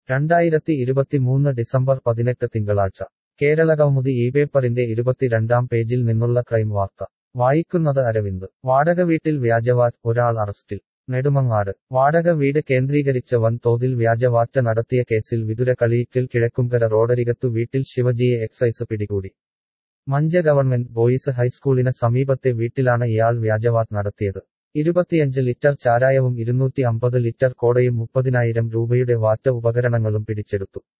രണ്ടായിരത്തി ഇരുപത്തിമൂന്ന് ഡിസംബർ പതിനെട്ട് തിങ്കളാഴ്ച കേരളകൗമുദി ഈ പേപ്പറിന്റെ ഇരുപത്തിരണ്ടാം പേജിൽ നിന്നുള്ള ക്രൈം വാർത്ത വായിക്കുന്നത് അരവിന്ദ് വാടക വീട്ടിൽ വ്യാജവാറ്റ് ഒരാൾ അറസ്റ്റിൽ നെടുമങ്ങാട് വാടക വീട് കേന്ദ്രീകരിച്ച് വൻ തോതിൽ വ്യാജവാറ്റ നടത്തിയ കേസിൽ വിതുര കളിയിക്കൽ കിഴക്കുംകര റോഡരികത്തു വീട്ടിൽ ശിവജിയെ എക്സൈസ് പിടികൂടി മഞ്ച ഗവൺമെന്റ് ബോയ്സ് ഹൈസ്കൂളിന് സമീപത്തെ വീട്ടിലാണ് ഇയാൾ വ്യാജവാറ്റ് നടത്തിയത് ഇരുപത്തിയഞ്ച് ലിറ്റർ ചാരായവും ഇരുന്നൂറ്റി അമ്പത് ലിറ്റർ കോടയും മുപ്പതിനായിരം രൂപയുടെ വാറ്റ ഉപകരണങ്ങളും പിടിച്ചെടുത്തു